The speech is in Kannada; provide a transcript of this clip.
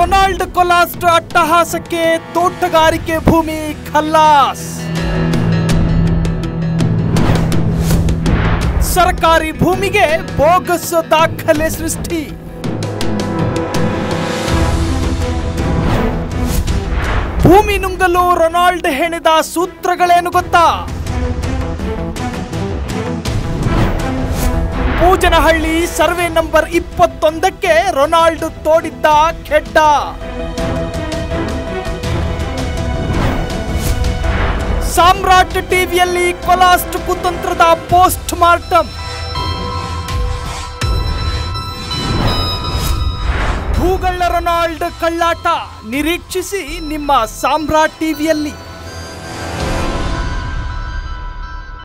ರೊನಾಲ್ಡ್ ಕೊಲಾಸ್ಟ್ ಅಟ್ಟಹಾಸಕ್ಕೆ ತೋಟಗಾರಿಕೆ ಭೂಮಿ ಖಲ್ಲಾಸ್ ಸರ್ಕಾರಿ ಭೂಮಿಗೆ ಬೋಗಸ್ ದಾಖಲೆ ಸೃಷ್ಟಿ ಭೂಮಿ ನುಂಗಲು ರೊನಾಲ್ಡ್ ಹೆಣೆದ ಸೂತ್ರಗಳೇನು ಗೊತ್ತಾ ಪೂಜನಹಳ್ಳಿ ಸರ್ವೆ ನಂಬರ್ ಇಪ್ಪತ್ತೊಂದಕ್ಕೆ ರೊನಾಲ್ಡ್ ತೋಡಿದ್ದ ಖೆಡ್ಡ ಸಾಮ್ರಾಟ್ ಟಿವಿಯಲ್ಲಿ ಕೊಲಾಸ್ಟ್ ಕುತಂತ್ರದ ಪೋಸ್ಟ್ ಮಾರ್ಟಮ್ ಭೂಗಳ್ಳ ರೊನಾಲ್ಡ್ ಕಳ್ಳಾಟ ನಿರೀಕ್ಷಿಸಿ ನಿಮ್ಮ ಸಾಮ್ರಾಟ್ ಟಿವಿಯಲ್ಲಿ